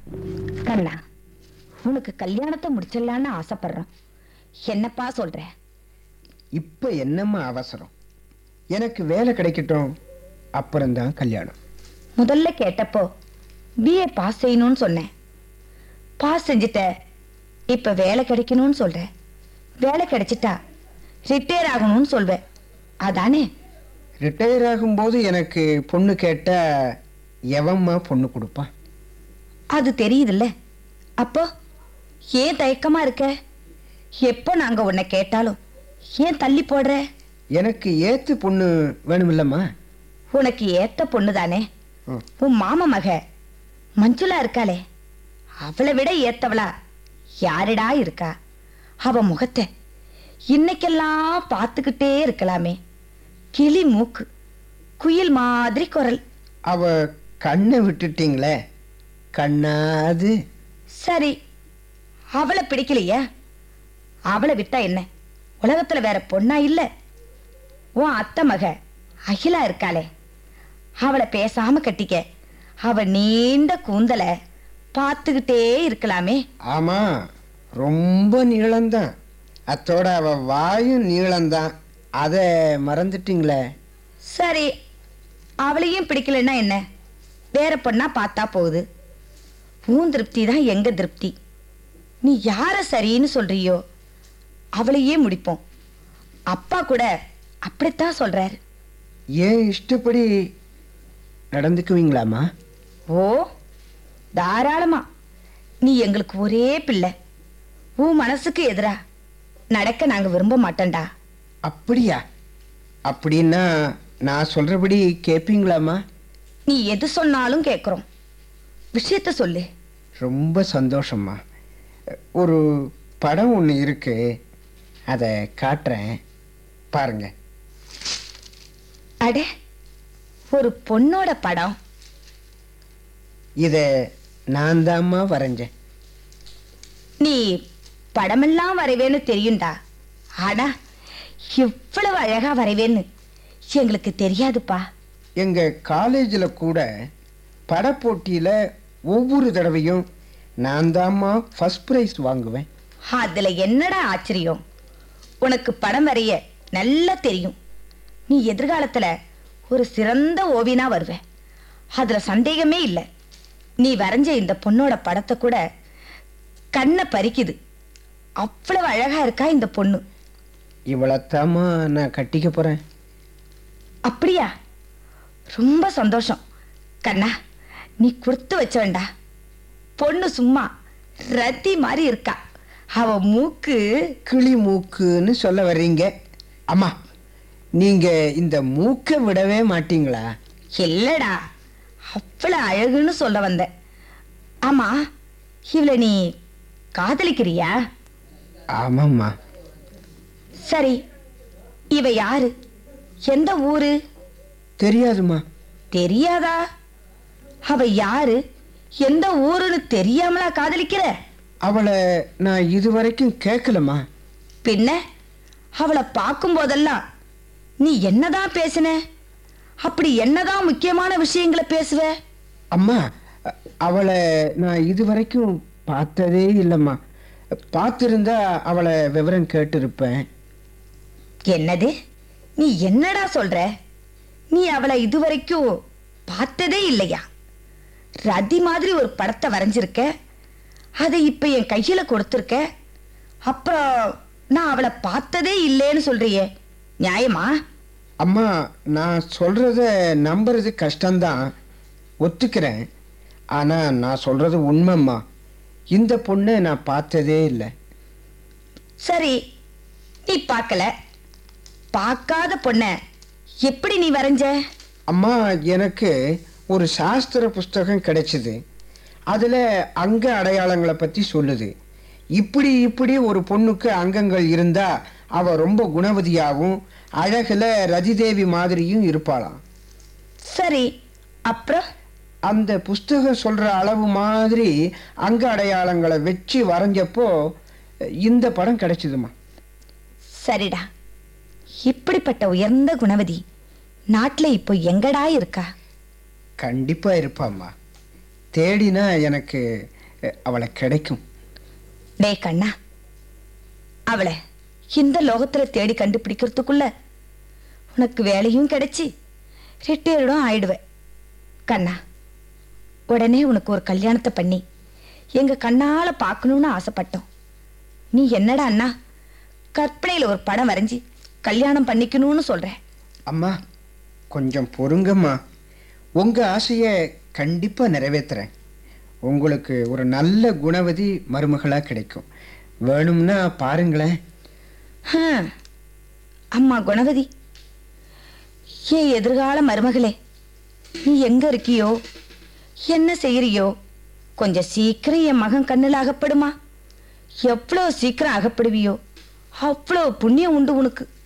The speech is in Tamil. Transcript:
கண்ணா உனக்கு கல்யாணத்தை முடிச்சிடலான்னு ஆசைப்படுறோம் என்னப்பா சொல்ற இப்போ என்னம்மா அவசரம் எனக்கு வேலை கிடைக்கட்டும் அப்புறம்தான் கல்யாணம் முதல்ல கேட்டப்போ பிஏ பாஸ் செய்யணும்னு சொன்னேன் பாஸ் செஞ்சுட்ட இப்ப வேலை கிடைக்கணும்னு சொல்ற வேலை கிடைச்சிட்டா ரிட்டையர் ஆகணும்னு சொல்வேன் அதானே ரிட்டையர் ஆகும்போது எனக்கு பொண்ணு கேட்டா எவம்மா பொண்ணு கொடுப்பான் அது தெரியுதுல்ல அப்போ ஏன் தயக்கமா இருக்க எப்போ நாங்க உன்னை கேட்டாலும் ஏன் தள்ளி போடுற எனக்கு ஏத்து பொண்ணு வேணுமில்லம்மா உனக்கு ஏத்த பொண்ணு தானே ம். உன் மாமா மக மஞ்சுளா இருக்காளே அவளை விட ஏத்தவளா யாரிடா இருக்கா அவ முகத்தை இன்னைக்கெல்லாம் பார்த்துக்கிட்டே இருக்கலாமே கிளி மூக்கு குயில் மாதிரி குரல் அவ கண்ணை விட்டுட்டீங்களே கண்ணாது சரி அவளை பிடிக்கலையா அவளை விட்டா என்ன உலகத்துல வேற பொண்ணா இல்ல உன் அத்தை மக அகிலா இருக்காளே அவளை பேசாம கட்டிக்க அவ நீண்ட கூந்தலை பார்த்துக்கிட்டே இருக்கலாமே ஆமா ரொம்ப நீளம்தான் அத்தோட அவ வாயும் நீளம்தான் அதை மறந்துட்டீங்களே சரி அவளையும் பிடிக்கலன்னா என்ன வேற பொண்ணா பார்த்தா போகுது உன் திருப்தி தான் எங்க திருப்தி நீ யார சரின்னு சொல்றியோ அவளையே முடிப்போம் அப்பா கூட அப்படித்தான் சொல்றாரு ஏன் இஷ்டப்படி நடந்துக்குவீங்களாம்மா ஓ தாராளமா நீ எங்களுக்கு ஒரே பிள்ளை உன் மனசுக்கு எதிரா நடக்க நாங்க விரும்ப மாட்டோம்டா அப்படியா அப்படின்னா நான் சொல்றபடி கேட்பீங்களாம்மா நீ எது சொன்னாலும் கேட்குறோம் விஷயத்த சொல்லு ரொம்ப சந்தோஷம்மா ஒரு படம் ஒன்று இருக்கு அதை காட்டுறேன் பாருங்க அட ஒரு பொண்ணோட படம் இதை நான் தாம்மா வரைஞ்சேன் நீ படமெல்லாம் வரைவேன்னு தெரியும்டா ஆனா இவ்வளவு அழகா வரைவேன்னு எங்களுக்கு தெரியாதுப்பா எங்க காலேஜில் கூட படப்போட்டியில் ஒவ்வொரு தடவையும் நான் தாம்மா ஃபஸ்ட் ப்ரைஸ் வாங்குவேன் அதுல என்னடா ஆச்சரியம் உனக்கு படம் வரைய நல்லா தெரியும் நீ எதிர்காலத்துல ஒரு சிறந்த ஓவியனா வருவ அதுல சந்தேகமே இல்லை நீ வரைஞ்ச இந்த பொண்ணோட படத்தை கூட கண்ணை பறிக்குது அவ்வளவு அழகா இருக்கா இந்த பொண்ணு இவ்வளோத்தாம்மா நான் கட்டிக்க போகிறேன் அப்படியா ரொம்ப சந்தோஷம் கண்ணா நீ கொடுத்து வச்சவன்டா பொண்ணு சும்மா ரத்தி மாதிரி இருக்கா அவ மூக்கு கிளி மூக்குன்னு சொல்ல வர்றீங்க அம்மா நீங்கள் இந்த மூக்கை விடவே மாட்டீங்களா இல்லடா அவ்வளவு அழகுன்னு சொல்ல வந்தேன் ஆமா இவளை நீ காதலிக்கிறியா ஆமாம்மா சரி இவ யாரு எந்த ஊரு தெரியாதுமா தெரியாதா அவ யாரு எந்த ஊருன்னு தெரியாமலா காதலிக்கிற அவளை நான் இதுவரைக்கும் கேட்கலம்மா பின்ன அவளை பார்க்கும் போதெல்லாம் நீ என்னதான் பேசுன அப்படி என்னதான் முக்கியமான விஷயங்களை பேசுவ அம்மா அ- அவளை நான் இதுவரைக்கும் பார்த்ததே இல்லைம்மா பார்த்துருந்தா அவளை விவரம் கேட்டிருப்பேன் என்னது நீ என்னடா சொல்ற நீ அவளை இதுவரைக்கும் பார்த்ததே இல்லையா ரதி மாதிரி ஒரு படத்தை வரைஞ்சிருக்க அதை இப்ப என் கையில கொடுத்துருக்க அப்புறம் நான் அவளை பார்த்ததே இல்லைன்னு சொல்றியே நியாயமா அம்மா நான் சொல்கிறத நம்புறது கஷ்டம்தான் ஒத்துக்கிறேன் ஆனால் நான் சொல்கிறது உண்மைம்மா இந்த பொண்ணை நான் பார்த்ததே இல்லை சரி நீ பார்க்கல பார்க்காத பொண்ண எப்படி நீ வரைஞ்ச அம்மா எனக்கு ஒரு சாஸ்திர புஸ்தகம் கிடைச்சிது அதில் அங்க அடையாளங்களை பற்றி சொல்லுது இப்படி இப்படி ஒரு பொண்ணுக்கு அங்கங்கள் இருந்தால் அவ ரொம்ப குணவதியாகவும் அழகில் ரதிதேவி மாதிரியும் இருப்பாளாம் சரி அப்புறம் அந்த புஸ்தகம் சொல்கிற அளவு மாதிரி அங்க அடையாளங்களை வச்சு வரைஞ்சப்போ இந்த படம் கிடைச்சிதுமா சரிடா இப்படிப்பட்ட உயர்ந்த குணவதி நாட்டுல இப்போ எங்கடா இருக்கா கண்டிப்பாக இருப்பாம்மா தேடினா எனக்கு அஹ், அவளை கிடைக்கும் டேய் கண்ணா அவளை இந்த லோகத்துல தேடி கண்டுபிடிக்கிறதுக்குள்ள உனக்கு வேலையும் கிடைச்சி ரிட்டையர்டும் ஆயிடுவேன் கண்ணா உடனே உனக்கு ஒரு கல்யாணத்தை பண்ணி எங்க கண்ணால பார்க்கணும்னு ஆசைப்பட்டோம் நீ என்னடா அண்ணா கற்பனையில ஒரு படம் வரைஞ்சி கல்யாணம் பண்ணிக்கணும்னு சொல்ற அம்மா கொஞ்சம் பொறுங்கம்மா உங்கள் ஆசையை கண்டிப்பாக நிறைவேற்றுறேன் உங்களுக்கு ஒரு நல்ல குணவதி மருமகளாக கிடைக்கும் வேணும்னா பாருங்களேன் ஹம். அம்மா குணவதி என் எதிர்கால மருமகளே நீ எங்க இருக்கியோ என்ன செய்யறியோ கொஞ்சம் சீக்கிரம் என் மகன் கண்ணில் அகப்படுமா எவ்வளோ சீக்கிரம் அகப்படுவியோ அவ்வளோ புண்ணியம் உண்டு உனக்கு